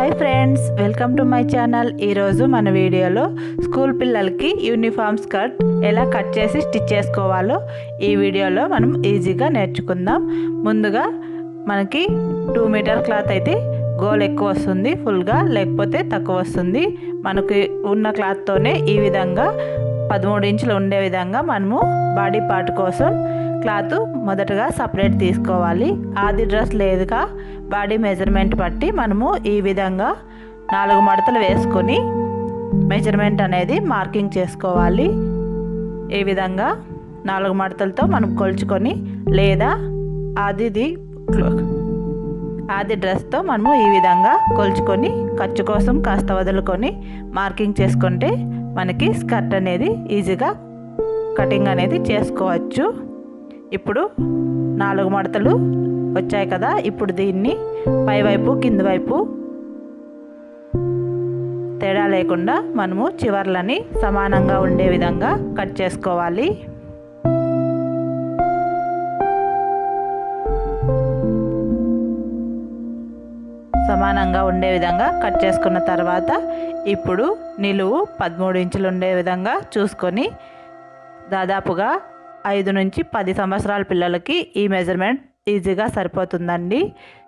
hi friends welcome to my channel ఈరోజు మన వీడియోలో స్కూల్ పిల్లలకి యూనిఫామ్ స్కర్ట్ ఎలా కట్ చేసి స్టిచ్ చేసుకోవాలో ఈ వీడియోలో మనం ఈజీగా నేర్చుకుందాం ముందుగా మనకి టూ మీటర్ క్లాత్ అయితే గోల్ ఎక్కువ వస్తుంది ఫుల్గా లేకపోతే తక్కువ వస్తుంది మనకి ఉన్న క్లాత్తోనే ఈ విధంగా పదమూడు ఇంచులు ఉండే విధంగా మనము బాడీ పార్ట్ కోసం క్లాత్ మొదటగా సపరేట్ తీసుకోవాలి ఆది డ్రెస్ లేదుగా బాడీ మెజర్మెంట్ బట్టి మనము ఈ విధంగా నాలుగు మడతలు వేసుకొని మెజర్మెంట్ అనేది మార్కింగ్ చేసుకోవాలి ఈ విధంగా నాలుగు మడతలతో మనం కొలుచుకొని లేదా ఆదిది ఆది డ్రెస్తో మనము ఈ విధంగా కొలుచుకొని ఖర్చు కోసం కాస్త వదులుకొని మార్కింగ్ చేసుకుంటే మనకి స్కర్ట్ అనేది ఈజీగా కటింగ్ అనేది చేసుకోవచ్చు ఇప్పుడు నాలుగు మడతలు వచ్చాయి కదా ఇప్పుడు దీన్ని పైవైపు కింది వైపు తేడా లేకుండా మనము చివర్లని సమానంగా ఉండే విధంగా కట్ చేసుకోవాలి సమానంగా ఉండే విధంగా కట్ చేసుకున్న తర్వాత ఇప్పుడు నిలువు పదమూడు ఇంచులు ఉండే విధంగా చూసుకొని దాదాపుగా ఐదు నుంచి పది సంవత్సరాల పిల్లలకి ఈ మెజర్మెంట్ ఈజీగా సరిపోతుందండి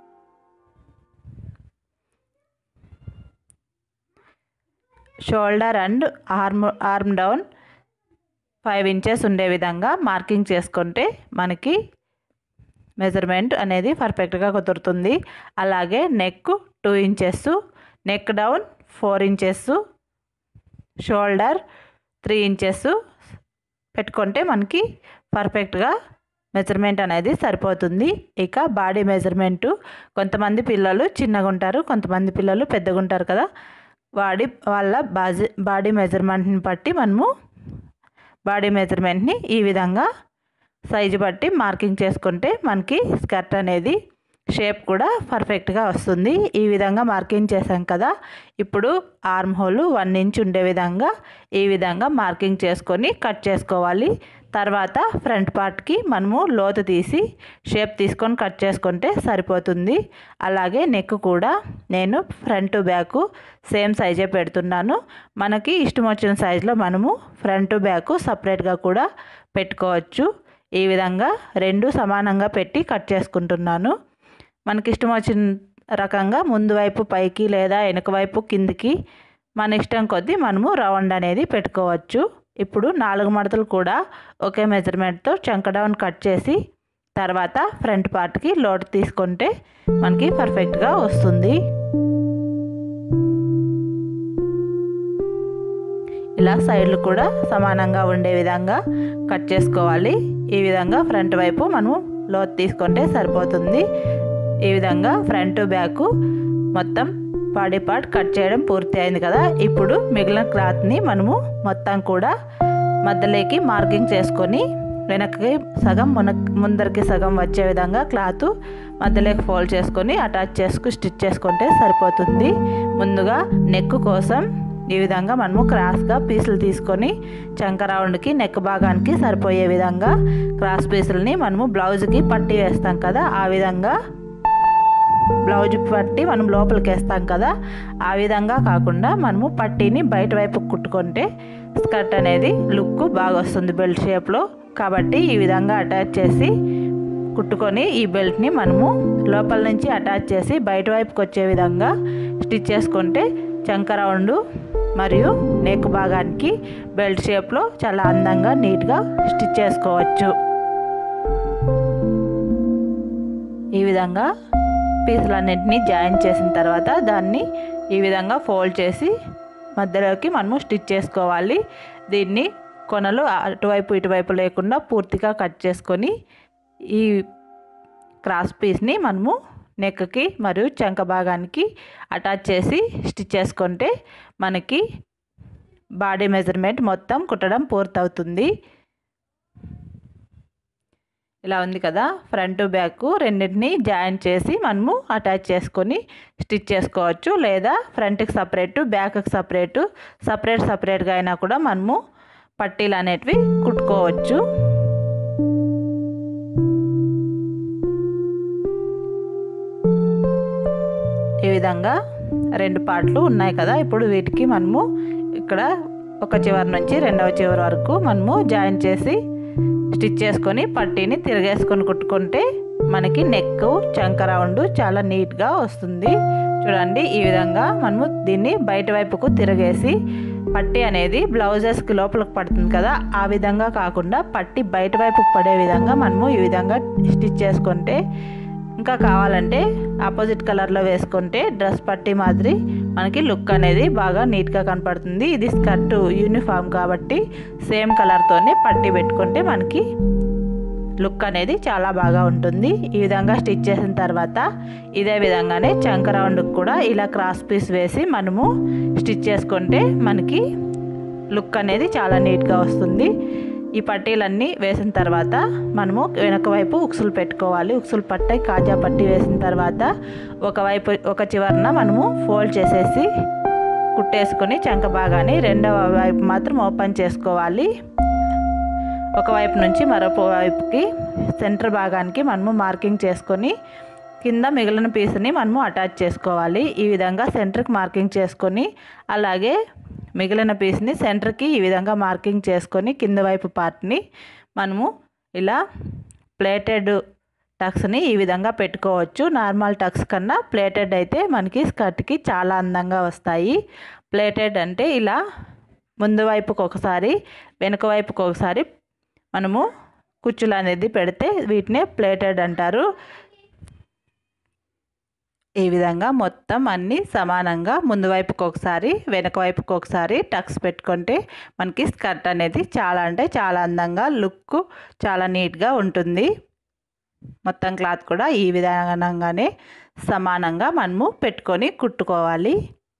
shoulder and arm arm down five inches ఉండే విధంగా మార్కింగ్ చేసుకుంటే మనకి మెజర్మెంట్ అనేది పర్ఫెక్ట్గా కుదురుతుంది అలాగే neck two inches neck down four inches shoulder three inches పెట్టుకుంటే మనకి పర్ఫెక్ట్గా మెజర్మెంట్ అనేది సరిపోతుంది ఇక బాడీ మెజర్మెంటు కొంతమంది పిల్లలు చిన్నగా ఉంటారు కొంతమంది పిల్లలు పెద్దగా ఉంటారు కదా వాడి వాళ్ళ బాజీ బాడీ మెజర్మెంట్ని బట్టి మనము బాడీ మెజర్మెంట్ని ఈ విధంగా సైజు బట్టి మార్కింగ్ చేసుకుంటే మనకి స్కర్ట్ అనేది షేప్ కూడా పర్ఫెక్ట్గా వస్తుంది ఈ విధంగా మార్కింగ్ చేసాం కదా ఇప్పుడు ఆర్మ్ హోల్ వన్ ఇంచ్ ఉండే విధంగా ఈ విధంగా మార్కింగ్ చేసుకొని కట్ చేసుకోవాలి తర్వాత ఫ్రంట్ పార్ట్కి మనము లోతు తీసి షేప్ తీసుకొని కట్ చేసుకుంటే సరిపోతుంది అలాగే నెక్ కూడా నేను ఫ్రంట్ బ్యాక్ సేమ్ సైజే పెడుతున్నాను మనకి ఇష్టం వచ్చిన సైజులో మనము ఫ్రంట్ బ్యాక్ సపరేట్గా కూడా పెట్టుకోవచ్చు ఈ విధంగా రెండు సమానంగా పెట్టి కట్ చేసుకుంటున్నాను మనకి ఇష్టం వచ్చిన రకంగా ముందు వైపు పైకి లేదా వెనుక వైపు కిందికి మన ఇష్టం కొద్దీ మనము రౌండ్ అనేది పెట్టుకోవచ్చు ఇప్పుడు నాలుగు మడతలు కూడా ఒకే మెజర్మెంట్తో చంక డౌన్ కట్ చేసి తర్వాత ఫ్రంట్ పార్ట్కి లోటు తీసుకుంటే మనకి పర్ఫెక్ట్గా వస్తుంది ఇలా సైడ్లు కూడా సమానంగా ఉండే విధంగా కట్ చేసుకోవాలి ఈ విధంగా ఫ్రంట్ వైపు మనము లోతు తీసుకుంటే సరిపోతుంది ఈ విధంగా ఫ్రంట్ బ్యాక్ మొత్తం బాడీ పార్ట్ కట్ చేయడం పూర్తి అయింది కదా ఇప్పుడు మిగిలిన క్లాత్ని మనము మొత్తం కూడా మధ్యలోకి మార్కింగ్ చేసుకొని వెనక్కి సగం మున ముందరికి సగం వచ్చే విధంగా క్లాత్ మధ్యలోకి ఫోల్డ్ చేసుకొని అటాచ్ చేసుకు స్టిచ్ చేసుకుంటే సరిపోతుంది ముందుగా నెక్ కోసం ఈ విధంగా మనము క్రాస్గా పీసులు తీసుకొని చంక రౌండ్కి నెక్ భాగానికి సరిపోయే విధంగా క్రాస్ పీసులని మనము బ్లౌజ్కి పట్టి వేస్తాం కదా ఆ విధంగా బ్లౌజ్ పట్టి మనం లోపలికి వేస్తాం కదా ఆ విధంగా కాకుండా మనము పట్టీని బయట వైపు కుట్టుకుంటే స్కర్ట్ అనేది లుక్ బాగా వస్తుంది బెల్ట్ షేప్లో కాబట్టి ఈ విధంగా అటాచ్ చేసి కుట్టుకొని ఈ బెల్ట్ని మనము లోపల నుంచి అటాచ్ చేసి బయట వైపుకి వచ్చే విధంగా స్టిచ్ చేసుకుంటే చంక రౌండ్ మరియు నెక్ భాగానికి బెల్ట్ షేప్లో చాలా అందంగా నీట్గా స్టిచ్ చేసుకోవచ్చు ఈ విధంగా పీసులన్నింటినీ జాయిన్ చేసిన తర్వాత దాన్ని ఈ విధంగా ఫోల్డ్ చేసి మధ్యలోకి మనము స్టిచ్ చేసుకోవాలి దీన్ని కొనలు అటువైపు ఇటువైపు లేకుండా పూర్తిగా కట్ చేసుకొని ఈ క్రాస్ పీస్ని మనము నెక్కి మరియు చంక భాగానికి అటాచ్ చేసి స్టిచ్ చేసుకుంటే మనకి బాడీ మెజర్మెంట్ మొత్తం కుట్టడం పూర్తవుతుంది ఇలా ఉంది కదా ఫ్రంట్ బ్యాక్ రెండింటిని జాయిన్ చేసి మనము అటాచ్ చేసుకొని స్టిచ్ చేసుకోవచ్చు లేదా ఫ్రంట్కి సపరేట్ బ్యాక్కి సపరేట్ సపరేట్ సపరేట్గా అయినా కూడా మనము పట్టీలు అనేటివి కుట్టుకోవచ్చు ఈ విధంగా రెండు పార్ట్లు ఉన్నాయి కదా ఇప్పుడు వీటికి మనము ఇక్కడ ఒక చివరి నుంచి రెండవ చివరి వరకు మనము జాయిన్ చేసి స్టిచ్ చేసుకొని పట్టీని తిరగేసుకొని కుట్టుకుంటే మనకి నెక్ చంక రౌండ్ చాలా నీట్గా వస్తుంది చూడండి ఈ విధంగా మనము దీన్ని బయట వైపుకు తిరగేసి పట్టి అనేది బ్లౌజెస్కి లోపలికి పడుతుంది కదా ఆ విధంగా కాకుండా పట్టి బయట వైపుకు పడే విధంగా మనము ఈ విధంగా స్టిచ్ చేసుకుంటే ఇంకా కావాలంటే ఆపోజిట్ కలర్లో వేసుకుంటే డ్రెస్ పట్టి మాదిరి మనకి లుక్ అనేది బాగా నీట్గా కనపడుతుంది ఇది స్కర్ట్ యూనిఫామ్ కాబట్టి సేమ్ కలర్తోనే పట్టి పెట్టుకుంటే మనకి లుక్ అనేది చాలా బాగా ఉంటుంది ఈ విధంగా స్టిచ్ చేసిన తర్వాత ఇదే విధంగానే చంక రౌండ్కి కూడా ఇలా క్రాస్ పీస్ వేసి మనము స్టిచ్ చేసుకుంటే మనకి లుక్ అనేది చాలా నీట్గా వస్తుంది ఈ పట్టీలన్నీ వేసిన తర్వాత మనము వెనక వైపు ఉక్సులు పెట్టుకోవాలి ఉక్సులు పట్టాయి కాజా పట్టి వేసిన తర్వాత ఒకవైపు ఒక చివరన మనము ఫోల్డ్ చేసేసి కుట్టేసుకొని చంక భాగాన్ని రెండవ వైపు మాత్రం ఓపెన్ చేసుకోవాలి ఒకవైపు నుంచి మరొక వైపుకి సెంటర్ భాగానికి మనము మార్కింగ్ చేసుకొని కింద మిగిలిన పీస్ని మనము అటాచ్ చేసుకోవాలి ఈ విధంగా సెంటర్కి మార్కింగ్ చేసుకొని అలాగే మిగిలిన పీస్ని సెంటర్కి ఈ విధంగా మార్కింగ్ చేసుకొని కింద వైపు పార్ట్ని మనము ఇలా ప్లేటెడ్ టక్స్ని ఈ విధంగా పెట్టుకోవచ్చు నార్మల్ టక్స్ కన్నా ప్లేటెడ్ అయితే మనకి స్కర్ట్కి చాలా అందంగా వస్తాయి ప్లేటెడ్ అంటే ఇలా ముందు వైపుకి ఒకసారి వెనుక వైపుకి ఒకసారి మనము కుచ్చులు అనేది పెడితే వీటినే ప్లేటెడ్ అంటారు ఈ విధంగా మొత్తం అన్నీ సమానంగా ముందు వైపుకి ఒకసారి వెనక వైపుకి ఒకసారి టక్స్ పెట్టుకుంటే మనకి స్కర్ట్ అనేది చాలా అంటే చాలా అందంగా లుక్ చాలా నీట్గా ఉంటుంది మొత్తం క్లాత్ కూడా ఈ విధంగానే సమానంగా మనము పెట్టుకొని కుట్టుకోవాలి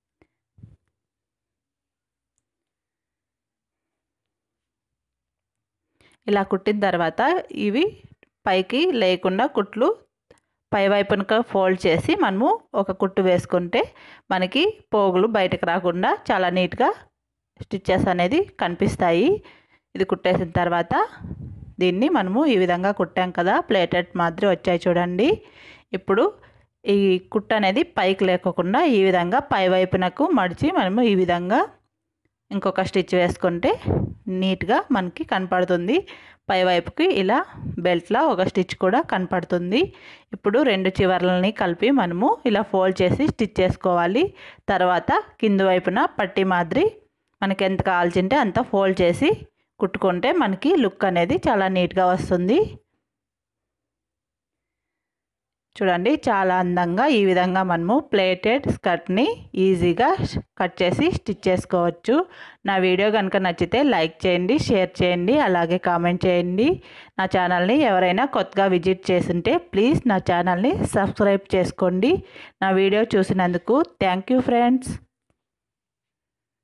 ఇలా కుట్టిన తర్వాత ఇవి పైకి లేకుండా కుట్లు పై వైపునక ఫోల్డ్ చేసి మనము ఒక కుట్టు వేసుకుంటే మనకి పోగులు బయటకు రాకుండా చాలా నీట్గా స్టిచ్చెస్ అనేది కనిపిస్తాయి ఇది కుట్టేసిన తర్వాత దీన్ని మనము ఈ విధంగా కుట్టాం కదా ప్లేటెడ్ మాదిరి వచ్చాయి చూడండి ఇప్పుడు ఈ కుట్ట అనేది పైకి లేకోకుండా ఈ విధంగా పై వైపునకు మడిచి మనము ఈ విధంగా ఇంకొక స్టిచ్ వేసుకుంటే నీట్గా మనకి కనపడుతుంది పై వైపుకి ఇలా బెల్ట్లా ఒక స్టిచ్ కూడా కనపడుతుంది ఇప్పుడు రెండు చివర్లని కలిపి మనము ఇలా ఫోల్డ్ చేసి స్టిచ్ చేసుకోవాలి తర్వాత కింద వైపున పట్టి మాదిరి మనకి ఎంత కావాల్సింటే అంత ఫోల్డ్ చేసి కుట్టుకుంటే మనకి లుక్ అనేది చాలా నీట్గా వస్తుంది చూడండి చాలా అందంగా ఈ విధంగా మనము ప్లేటెడ్ స్కర్ట్ని ఈజీగా కట్ చేసి స్టిచ్ చేసుకోవచ్చు నా వీడియో కనుక నచ్చితే లైక్ చేయండి షేర్ చేయండి అలాగే కామెంట్ చేయండి నా ఛానల్ని ఎవరైనా కొత్తగా విజిట్ చేస్తుంటే ప్లీజ్ నా ఛానల్ని సబ్స్క్రైబ్ చేసుకోండి నా వీడియో చూసినందుకు థ్యాంక్ యూ ఫ్రెండ్స్